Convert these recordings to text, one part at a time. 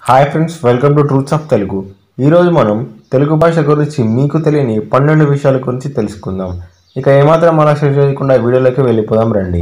hi friends welcome to truths of Telugu ఈరోజు మనం తెలుగు భాష గురించి మీకు తెలియని పన్నెండు విషయాల గురించి తెలుసుకుందాం ఇక ఏమాత్రం ఆలస్యం చేయకుండా వీడియోలోకి వెళ్ళిపోదాం రండి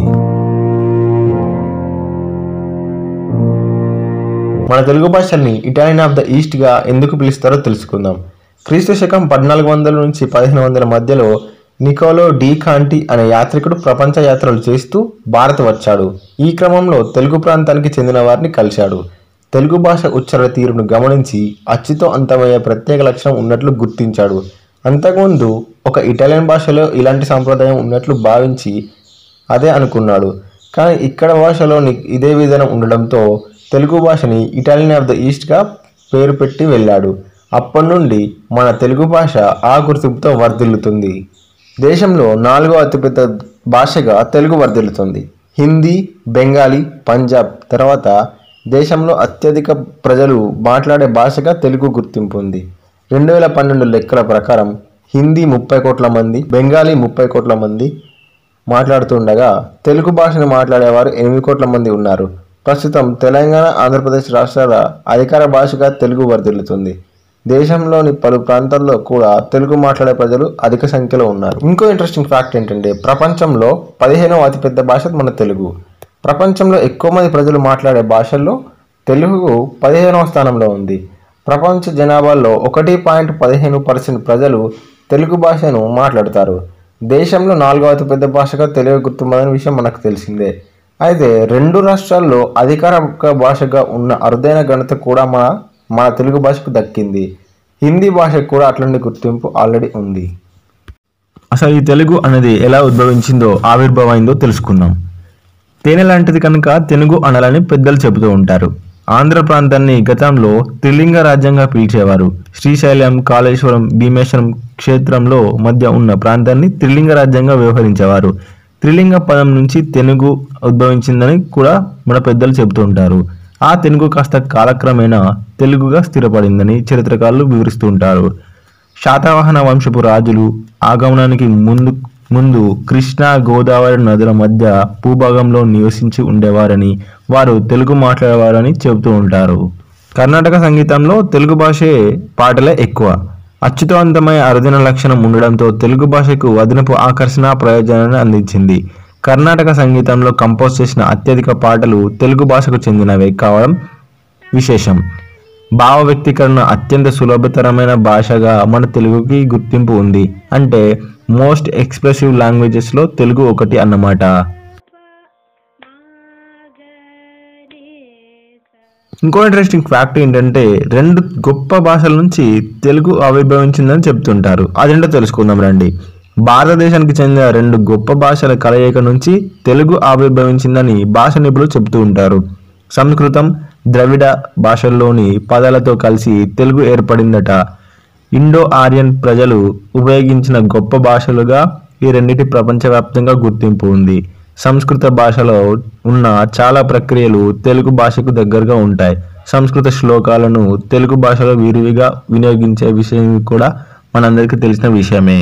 మన తెలుగు భాషల్ని ఇటాలియన్ ఆఫ్ ద ఈస్ట్గా ఎందుకు పిలుస్తారో తెలుసుకుందాం క్రీస్తు శకం పద్నాలుగు వందల నుంచి పదిహేను వందల మధ్యలో నికోలో డి కాంటి అనే యాత్రికుడు ప్రపంచ యాత్రలు చేస్తూ భారత్ వచ్చాడు ఈ క్రమంలో తెలుగు ప్రాంతానికి చెందిన వారిని కలిశాడు తెలుగు భాష ఉచ్చారణ తీరును గమనించి అచ్చుతో అంతమయ్యే ప్రత్యేక లక్షణం ఉన్నట్లు గుర్తించాడు అంతకుముందు ఒక ఇటాలియన్ భాషలో ఇలాంటి సాంప్రదాయం ఉన్నట్లు భావించి అదే అనుకున్నాడు కానీ ఇక్కడ భాషలో ని- ఇదే విధానం ఉండడంతో తెలుగు భాషని ఇటాలియన్ ఆఫ్ ద ఈస్ట్గా పేరు పెట్టి వెళ్ళాడు అప్పటి నుండి మన తెలుగు భాష ఆ గుర్తింపుతో వర్ధిల్లుతుంది దేశంలో నాలుగో అతిపెద్ద భాషగా తెలుగు వర్ధిల్లుతుంది హిందీ బెంగాలీ పంజాబ్ తర్వాత దేశంలో అత్యధిక ప్రజలు మాట్లాడే భాషగా తెలుగు గుర్తింపు ఉంది రెండు వేల పన్నెండు లెక్కల ప్రకారం హిందీ ముప్పై కోట్ల మంది బెంగాలీ ముప్పై కోట్ల మంది మాట్లాడుతుండగా తెలుగు భాషను మాట్లాడేవారు ఎనిమిది కోట్ల మంది ఉన్నారు ప్రస్తుతం తెలంగాణ ఆంధ్రప్రదేశ్ రాష్ట్రాల అధికార భాషగా తెలుగు వర్ధిల్లుతుంది దేశంలోని పలు ప్రాంతాల్లో కూడా తెలుగు మాట్లాడే ప్రజలు అధిక సంఖ్యలో ఉన్నారు ఇంకో ఇంట్రెస్టింగ్ ఫ్యాక్ట్ ఏంటంటే ప్రపంచంలో పదిహేనవ అతిపెద్ద భాష మన తెలుగు ప్రపంచంలో ఎక్కువ మంది ప్రజలు మాట్లాడే భాషల్లో తెలుగు పదిహేనవ స్థానంలో ఉంది ప్రపంచ జనాభాలో ఒకటి పాయింట్ పదిహేను పర్సెంట్ ప్రజలు తెలుగు భాషను మాట్లాడతారు దేశంలో నాలుగవ అతిపెద్ద భాషగా తెలుగు గుర్తున్నదనే విషయం మనకు తెలిసిందే అయితే రెండు రాష్ట్రాల్లో అధికారిక భాషగా ఉన్న అరుదైన ఘనత కూడా మన మన తెలుగు భాషకు దక్కింది హిందీ భాషకు కూడా అట్లాంటి గుర్తింపు ఆల్రెడీ ఉంది అసలు ఈ తెలుగు అనేది ఎలా ఉద్భవించిందో ఆవిర్భవమైందో తెలుసుకుందాం తేనె లాంటిది కనుక తెలుగు అనాలని పెద్దలు చెబుతూ ఉంటారు ఆంధ్ర ప్రాంతాన్ని గతంలో త్రిలింగ రాజ్యంగా పిలిచేవారు శ్రీశైలం కాళేశ్వరం భీమేశ్వరం క్షేత్రంలో మధ్య ఉన్న ప్రాంతాన్ని త్రిలింగ రాజ్యంగా వ్యవహరించేవారు త్రిలింగ పదం నుంచి తెలుగు ఉద్భవించిందని కూడా మన పెద్దలు చెబుతూ ఉంటారు ఆ తెలుగు కాస్త కాలక్రమేణా తెలుగుగా స్థిరపడిందని చరిత్రకారులు వివరిస్తూ ఉంటారు శాతవాహన వంశపు రాజులు ఆగమనానికి ముందు ముందు కృష్ణా గోదావరి నదుల మధ్య భూభాగంలో నివసించి ఉండేవారని వారు తెలుగు మాట్లాడేవారని చెబుతూ ఉంటారు కర్ణాటక సంగీతంలో తెలుగు భాషే పాటలే ఎక్కువ అచ్యుతవంతమైన అరుదైన లక్షణం ఉండడంతో తెలుగు భాషకు అదనపు ఆకర్షణ ప్రయోజనాన్ని అందించింది కర్ణాటక సంగీతంలో కంపోజ్ చేసిన అత్యధిక పాటలు తెలుగు భాషకు చెందినవే కావడం విశేషం భావ వ్యక్తీకరణ అత్యంత సులభతరమైన భాషగా మన తెలుగుకి గుర్తింపు ఉంది అంటే మోస్ట్ ఎక్స్ప్రెసివ్ లాంగ్వేజెస్లో తెలుగు ఒకటి అన్నమాట ఇంకో ఇంట్రెస్టింగ్ ఫ్యాక్ట్ ఏంటంటే రెండు గొప్ప భాషల నుంచి తెలుగు ఆవిర్భవించిందని చెప్తుంటారు అదేంటో తెలుసుకుందాం రండి భారతదేశానికి చెందిన రెండు గొప్ప భాషల కలయిక నుంచి తెలుగు ఆవిర్భవించిందని భాష నిపుణులు చెబుతూ ఉంటారు సంస్కృతం ద్రవిడ భాషల్లోని పదాలతో కలిసి తెలుగు ఏర్పడిందట ఇండో ఆర్యన్ ప్రజలు ఉపయోగించిన గొప్ప భాషలుగా ఈ రెండింటి ప్రపంచవ్యాప్తంగా గుర్తింపు ఉంది సంస్కృత భాషలో ఉన్న చాలా ప్రక్రియలు తెలుగు భాషకు దగ్గరగా ఉంటాయి సంస్కృత శ్లోకాలను తెలుగు భాషలో విరివిగా వినియోగించే విషయం కూడా మనందరికీ తెలిసిన విషయమే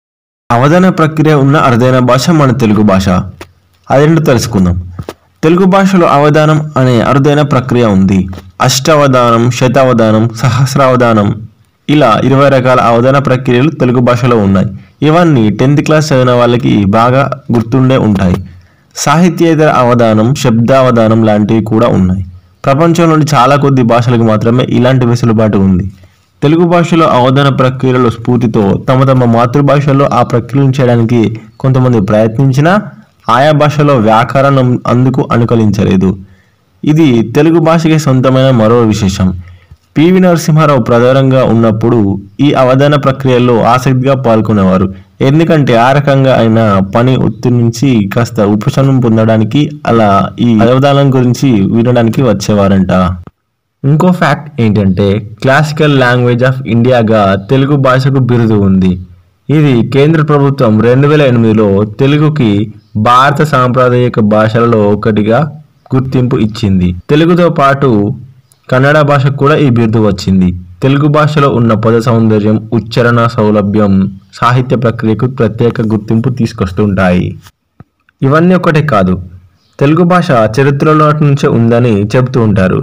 అవధాన ప్రక్రియ ఉన్న అరుదైన భాష మన తెలుగు భాష అదేంటో తెలుసుకుందాం తెలుగు భాషలో అవధానం అనే అరుదైన ప్రక్రియ ఉంది అష్టావధానం శతావధానం సహస్రావధానం ఇలా ఇరవై రకాల అవధాన ప్రక్రియలు తెలుగు భాషలో ఉన్నాయి ఇవన్నీ టెన్త్ క్లాస్ చదివిన వాళ్ళకి బాగా గుర్తుండే ఉంటాయి సాహిత్యేతర అవధానం శబ్దావధానం లాంటివి కూడా ఉన్నాయి ప్రపంచంలోని చాలా కొద్ది భాషలకు మాత్రమే ఇలాంటి వెసులుబాటు ఉంది తెలుగు భాషలో అవధాన ప్రక్రియలో స్ఫూర్తితో తమ తమ మాతృభాషలో ఆ ప్రక్రియను చేయడానికి కొంతమంది ప్రయత్నించినా ఆయా భాషలో వ్యాకరణం అందుకు అనుకరించలేదు ఇది తెలుగు భాషకి సొంతమైన మరో విశేషం పివి నరసింహారావు ప్రధానంగా ఉన్నప్పుడు ఈ అవధాన ప్రక్రియలో ఆసక్తిగా పాల్గొనేవారు ఎందుకంటే ఆ రకంగా ఆయన పని ఒత్తిడి నుంచి కాస్త ఉపశమనం పొందడానికి అలా ఈ అవధానం గురించి వినడానికి వచ్చేవారంట ఇంకో ఫ్యాక్ట్ ఏంటంటే క్లాసికల్ లాంగ్వేజ్ ఆఫ్ ఇండియాగా తెలుగు భాషకు బిరుదు ఉంది ఇది కేంద్ర ప్రభుత్వం రెండు వేల ఎనిమిదిలో తెలుగుకి భారత సాంప్రదాయిక భాషలలో ఒకటిగా గుర్తింపు ఇచ్చింది తెలుగుతో పాటు కన్నడ భాషకు కూడా ఈ బిరుదు వచ్చింది తెలుగు భాషలో ఉన్న పద సౌందర్యం ఉచ్చారణ సౌలభ్యం సాహిత్య ప్రక్రియకు ప్రత్యేక గుర్తింపు తీసుకొస్తుంటాయి ఇవన్నీ ఒకటే కాదు తెలుగు భాష చరిత్రలో నుంచే ఉందని చెబుతూ ఉంటారు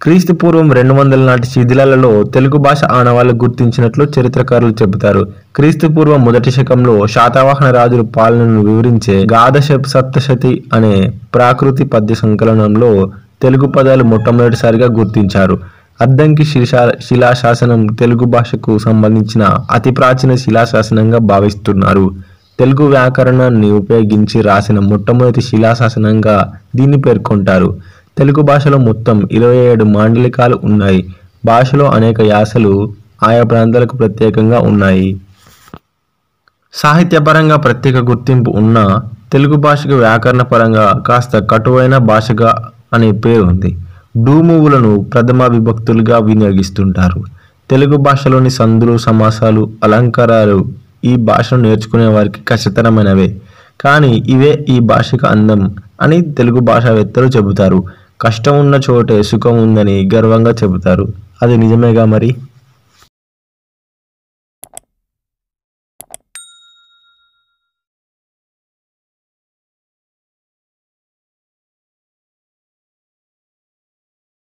క్రీస్తు పూర్వం రెండు వందల నాటి శిథిలాలలో తెలుగు భాష ఆనవాళ్లు గుర్తించినట్లు చరిత్రకారులు చెబుతారు క్రీస్తు పూర్వం మొదటి శకంలో శాతవాహన రాజుల పాలనను వివరించే గాథ సప్తశతి అనే ప్రాకృతి పద్య సంకలనంలో తెలుగు పదాలు మొట్టమొదటిసారిగా గుర్తించారు అద్దంకి శిలా శిలాశాసనం తెలుగు భాషకు సంబంధించిన అతి ప్రాచీన శిలాశాసనంగా భావిస్తున్నారు తెలుగు వ్యాకరణాన్ని ఉపయోగించి రాసిన మొట్టమొదటి శిలాశాసనంగా దీన్ని పేర్కొంటారు తెలుగు భాషలో మొత్తం ఇరవై ఏడు మాండలికాలు ఉన్నాయి భాషలో అనేక యాసలు ఆయా ప్రాంతాలకు ప్రత్యేకంగా ఉన్నాయి సాహిత్యపరంగా ప్రత్యేక గుర్తింపు ఉన్న తెలుగు భాషకు వ్యాకరణ పరంగా కాస్త కటువైన భాషగా అనే పేరు ఉంది డూమువులను ప్రథమ విభక్తులుగా వినియోగిస్తుంటారు తెలుగు భాషలోని సందులు సమాసాలు అలంకారాలు ఈ భాషను నేర్చుకునే వారికి కష్టతరమైనవే కానీ ఇవే ఈ భాషకు అందం అని తెలుగు భాషావేత్తలు చెబుతారు కష్టం ఉన్న చోటే సుఖం ఉందని గర్వంగా చెబుతారు అది నిజమేగా మరి